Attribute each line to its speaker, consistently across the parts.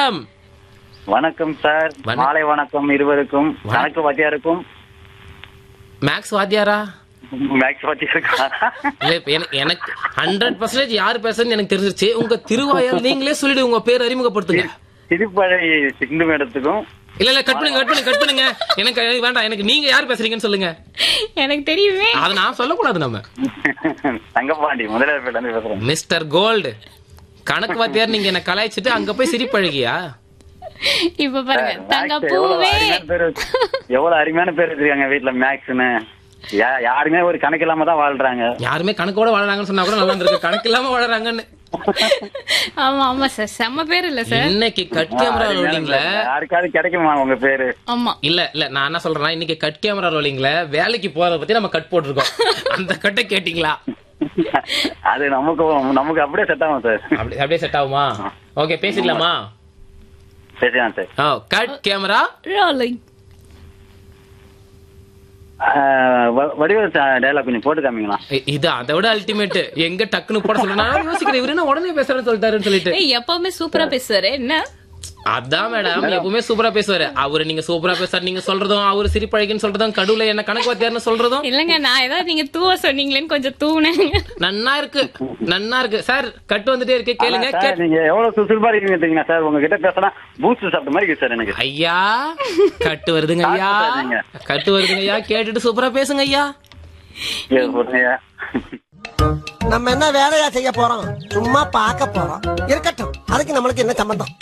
Speaker 1: வணக்கம்
Speaker 2: வணக்கம் சார்
Speaker 1: வணக்கம்.
Speaker 2: மாலை வணக்கம் இருவருக்கும்
Speaker 1: வணக்கம்.
Speaker 2: கணக்கு வாத்தியாருக்கும்
Speaker 1: மேக்ஸ் வாத்தியாரா
Speaker 2: மேக்ஸ் வாத்தியாருக்கும்
Speaker 1: இல்ல, இப்ப எனக்கு- எனக்கு ஹண்ட்ரட் பர்சன்டேஜ் யார் பேசுறதுன்னு எனக்கு தெரிஞ்சிருச்சு உங்க திருவாயால் நீங்களே சொல்லிடு உங்க பேர் அறிமுகப்படுத்துங்க
Speaker 2: திருப்பழை சிந்து மேடத்துக்கும்
Speaker 1: இல்ல இல்ல கட் பண்ணுங்க கட் பண்ணுங்க கட் பண்ணுங்க எனக்கு வேண்டாம் எனக்கு நீங்க யார் பேசுறீங்கன்னு சொல்லுங்க
Speaker 3: எனக்கு தெரியுமே
Speaker 1: அதை நான் சொல்லக்கூடாது நம்ம
Speaker 2: தங்கப்பாண்டி முதலியார்பேட்ல இருந்து பேசுறேன்
Speaker 1: மிஸ்டர் கோல்டு கணக்கு வாத்தியார் நீங்க என்ன கலாய்ச்சிட்டு அங்க போய் சிரிப்பழகியா
Speaker 3: இப்ப பாருங்க தங்க
Speaker 2: மேக்ஸ் எவ்வளவு
Speaker 3: பூவே
Speaker 2: அருமையான பேர் வச்சு- எவ்வளவு அருமையான பேர் வச்சிருக்காங்க வீட்டுல மேக்ஸ்னு யா- யாருமே ஒரு கணக்கு இல்லாம தான் வாழ்றாங்க
Speaker 1: யாருமே கணக்கோட வாழறாங்கன்னு சொன்னா கூட நல்லா இருக்கு கணக்கு இல்லாம வாழறாங்கன்னு
Speaker 3: ஆமா ஆமா சார் செம்ம பேர் இல்ல சார்
Speaker 1: இன்னைக்கு கட் கேமரா
Speaker 2: அருமையான
Speaker 1: ரோலிங்ல
Speaker 2: பேர். யாருக்காவது கிடைக்குமா உங்க பேரு
Speaker 3: ஆமா
Speaker 1: இல்ல இல்ல நான் என்ன சொல்றேன்னா இன்னைக்கு கட் கேமரா ரோலிங்ல வேலைக்கு போறத பத்தி நம்ம கட் போட்டிருக்கோம் அந்த கட்டை கேட்டீங்களா
Speaker 2: அது நமக்கு நமக்கு அப்படியே செட் ஆகும் சார்
Speaker 1: அப்படி அப்படியே செட் ஆகுமா ஓகே பேசிடலாமா
Speaker 2: சரிதான் சார்
Speaker 1: ஓ கட் கேமரா
Speaker 3: ரோலிங்
Speaker 2: ஆஹ் வ- வடிவேல் டைலாக் கொஞ்சம் போட்டு காமிங்களா
Speaker 1: இது அதை விட அல்டிமேட் எங்க டக்குன்னு போட சொல்ல நான் யோசிக்கிறேன் இவரு என்ன உடனே பேசுறேன்னு சொல்லிட்டாருன்னு சொல்லிட்டு
Speaker 3: ஏய் எப்பவுமே சூப்பரா பேசுவாரு என்ன
Speaker 1: அதான் மேடம் எப்பவுமே சூப்பரா பேசுவாரு அவரு நீங்க சூப்பரா பேசுறாரு நீங்க சொல்றதும் அவரு சிரிப்பழகின்னு சொல்றதும் கடவுள என்ன கணக்கு வாத்தியார்னு சொல்றதும்
Speaker 3: இல்லங்க நான் ஏதாவது நீங்க தூவ சொன்னீங்களேன்னு கொஞ்சம் தூவுனேங்க
Speaker 1: நன்னா இருக்கு நன்னா இருக்கு சார் கட்டு வந்துட்டே இருக்கு கேளுங்க
Speaker 2: ஆனா சார்,
Speaker 1: கேட்-
Speaker 2: நீங்க எவ்வளவு சுறுசுறுப்பா இருக்கீங்க தெரியுங்களா சார் உங்ககிட்ட பேசினா பூஸ்ட் சாப்பிட்ட மாதிரி இருக்கு சார் எனக்கு
Speaker 1: ஐயா கட்டு வருதுங்க ஐயா
Speaker 2: சாப்பிட்டு நீங்க.
Speaker 1: கட்டு வருதுங்க ஐயா கேட்டுட்டு சூப்பரா பேசுங்க ஐயா
Speaker 2: ஏ, சொல்லுங்க.
Speaker 4: நம்ம என்ன வேலையா செய்ய போறோம் சும்மா பார்க்க போறோம் இருக்கட்டும் அதுக்கு நம்மளுக்கு என்ன சம்பந்தம்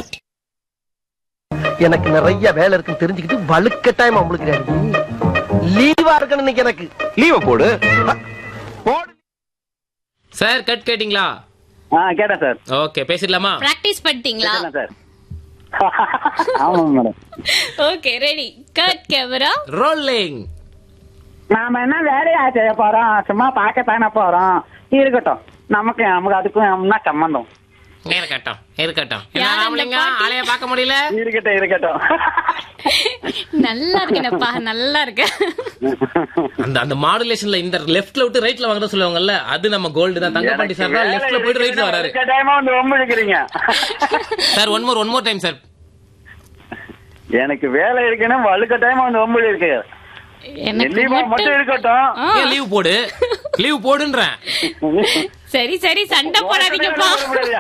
Speaker 4: எனக்கு நிறைய வேலை இருக்குன்னு தெரிஞ்சுக்கிட்டு வலுக்கட்டாயமா உங்களுக்கு லீவா இருக்கணும் இன்னைக்கு எனக்கு
Speaker 5: லீவ போடு போடு
Speaker 1: சார் கட் கேட்டிங்களா
Speaker 2: ஆ கேட்டேன் சார்
Speaker 1: ஓகே பேசிடலாமா
Speaker 3: பிராக்டிஸ் பண்ணிட்டீங்களா
Speaker 2: கேட்டேன் சார் ஆமாங்க madam
Speaker 3: okay ready cut camera
Speaker 1: rolling
Speaker 2: நாம என்ன வேலையா செய்ய போறோம் சும்மா பார்க்கத்தானே போறோம் இருக்கட்டும் நமக்கு நமக்கு அதுக்கும் என்ன சம்பந்தம்
Speaker 1: இருக்கட்டும் இருக்கட்டும் என்ன
Speaker 3: யார் அந்த
Speaker 1: ராமலிங்க
Speaker 3: பாட்டி?
Speaker 1: ஆளைய பார்க்க முடியல
Speaker 2: இருக்கட்டும் இருக்கட்டும்
Speaker 3: நல்லா இருக்கேனப்பா நல்லா இருக்கு
Speaker 1: அந்த அந்த மாடுலேஷன்ல இந்த லெஃப்ட்ல விட்டு ரைட்ல வாங்குறது சொல்லுவாங்கல்ல அது நம்ம கோல்டு தான் தங்கப்பாண்டி சார் தான் லெஃப்ட்ல போயிட்டு ரைட்ல வராரு
Speaker 2: டைமா வந்து ரொம்ப இருக்கிறீங்க
Speaker 1: sir one more one more time sir
Speaker 2: எனக்கு வேலை இருக்குன்னா வழுக்க டைம் வந்து ரொம்ப இருக்கு
Speaker 3: எனக்கு
Speaker 2: லீவா மட்டும்
Speaker 3: மட்டும்
Speaker 2: இருக்கட்டும்
Speaker 3: ஆ,
Speaker 1: ஏன் லீவ் போடு லீவ் போடுன்றேன்
Speaker 3: சரி சரி சண்டை போடாதீங்கப்பா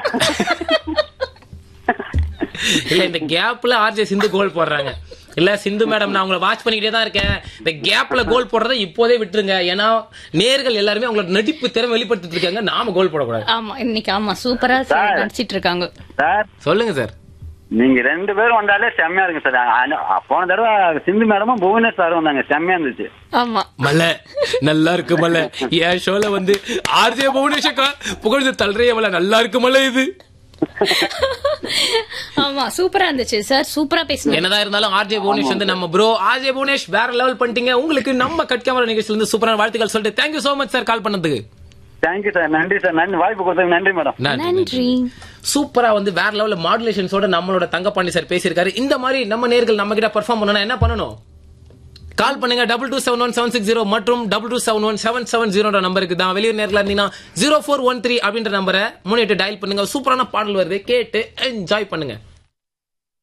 Speaker 1: இல்ல இந்த கேப்ல ஆர்ஜே சிந்து கோல் போடுறாங்க இல்ல சிந்து மேடம் நான் உங்களை வாட்ச் பண்ணிக்கிட்டே தான் இருக்கேன் இந்த கேப்ல கோல் போடுறதை இப்போதே விட்டுருங்க ஏன்னா நேர்கள் எல்லாருமே அவங்களோட நடிப்பு திறமை வெளிப்படுத்திட்டு இருக்காங்க நாம கோல் போடக்கூடாது
Speaker 3: ஆமா இன்னைக்கு ஆமா சூப்பரா
Speaker 2: சார்.
Speaker 3: நடிச்சிட்டு இருக்காங்க
Speaker 2: சார்
Speaker 1: சொல்லுங்க சார்
Speaker 2: நீங்க ரெண்டு பேரும் வந்தாலே செம்மையா இருக்கு சார் அ- அ- போன தடவை சிந்து மேடமும் புவனேஷ் சாரும் வந்தாங்க செம்மையா இருந்துச்சு
Speaker 3: ஆமா
Speaker 1: மலை நல்லா இருக்கு மலை என் ஷோல வந்து ஆர்ஜே புவனேஷக்கா புகழ்ந்து தள்ளுறைய மலை நல்லா இருக்கு மலை இது
Speaker 3: ஆமா சூப்பரா இருந்துச்சு சார் சூப்பரா பேசுனீங்க
Speaker 1: என்னதான் இருந்தாலும் ஆர்ஜே புவனேஷ் வந்து நம்ம ப்ரோ ஆர்ஜே புவனேஷ் வேற லெவல் பண்ணிட்டீங்க உங்களுக்கு நம்ம கட் கேமரா நிகழ்ச்சியில இருந்து சூப்பரான வாழ்த்துக்கள் சொல்லிட்டு thank you so much sir call பண்ணதுக்கு
Speaker 2: தேங்க்யூ சார் நன்றி சார் நன்றி வாய்ப்பு கொடுத்ததுக்கு நன்றி மேடம்
Speaker 3: நன்றி
Speaker 1: சூப்பரா வந்து வேற லெவல்ல மாடுலேஷன்ஸோட நம்மளோட தங்கப்பாண்டி சார் பேசியிருக்காரு இந்த மாதிரி நம்ம நேர்கள் நம்ம கிட்ட பெர்ஃபார்ம் பண்ணணும் என்ன பண்ணணும் கால் பண்ணுங்க double two seven one seven six zero மற்றும் double two seven one seven seven ஜீரோன்ற நம்பருக்கு தான் வெளியூர் நேரில் இருந்தீங்கன்னா ஜீரோ ஃபோர் ஒன் த்ரீ அப்படின்ற நம்பரை முன்னிட்டு டயல் பண்ணுங்க சூப்பரான பாடல் வருது கேட்டு என்ஜாய் பண்ணுங்க